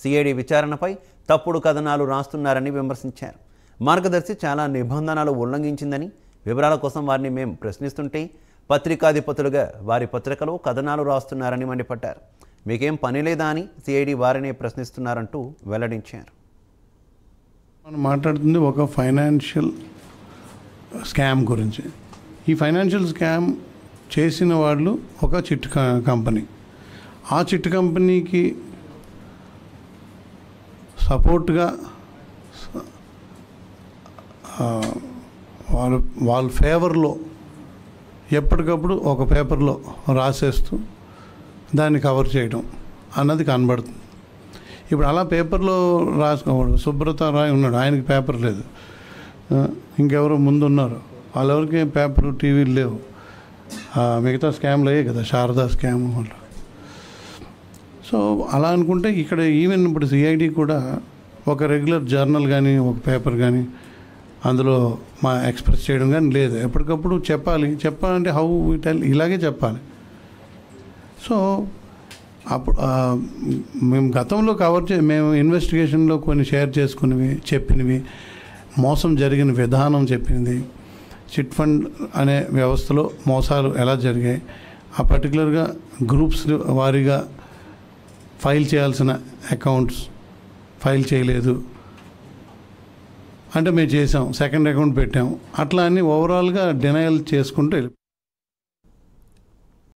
CID విచారణపై తప్పుడు కథనాలు రాస్తున్నారని విమర్శించారు మార్గదర్శి చాలా నిబంధనలు ఉల్లంఘించిందని వివరాల కోసం వారిని మేము ప్రశ్నిస్తుంటే పత్రికాధిపతులుగా వారి పత్రికలో కథనాలు రాస్తున్నారని మండిపడ్డారు మీకేం పని లేదా అని సిఐడి వారినే ప్రశ్నిస్తున్నారంటూ వెల్లడించారు మనం మాట్లాడుతుంది ఒక ఫైనాన్షియల్ స్కామ్ గురించి ఈ ఫైనాన్షియల్ స్కామ్ చేసిన వాళ్ళు ఒక చిట్ క- కంపెనీ ఆ చిట్ కంపెనీకి సపోర్ట్గా స- ఆ, వాళ్ళ వాళ్ళ ఫేవర్లో ఎప్పటికప్పుడు ఒక పేపర్లో రాసేస్తూ దాన్ని కవర్ చేయడం అన్నది కనబడుతుంది ఇప్పుడు అలా పేపర్లో రాసుకోవడం సుబ్రత రాయ్ ఉన్నాడు ఆయనకి పేపర్ లేదు ఆ, ఇంకెవరో ముందు ఉన్నారు వాళ్ళెవరికి పేపర్ టీవీలు లేవు ఆ, మిగతా స్కామ్లు అయ్యాయి కదా శారదా స్కామ్ వల్ల సో అలా అనుకుంటే ఇక్కడ ఈవెన్ ఇప్పుడు సిఐడి కూడా ఒక రెగ్యులర్ జర్నల్ కానీ ఒక పేపర్ కానీ అందులో మా ఎక్స్ప్రెస్ చేయడం కానీ లేదు ఎప్పటికప్పుడు చెప్పాలి చెప్పాలంటే హౌ టెల్ ఇలాగే చెప్పాలి సో అప్పుడు ఆ, మేము గతంలో కవర్ చే మేము ఇన్వెస్టిగేషన్లో కొన్ని షేర్ చేసుకున్నవి చెప్పినవి మోసం జరిగిన విధానం చెప్పింది చిట్ ఫండ్ అనే వ్యవస్థలో మోసాలు ఎలా జరిగాయి ఆ పర్టికులర్గా గ్రూప్స్ వారీగా ఫైల్ చేయాల్సిన అకౌంట్స్ ఫైల్ చేయలేదు అంటే మేము చేసాం సెకండ్ అకౌంట్ పెట్టాం అట్లా అన్ని ఓవరాల్గా డినయల్ చేసుకుంటూ వెళ్ళి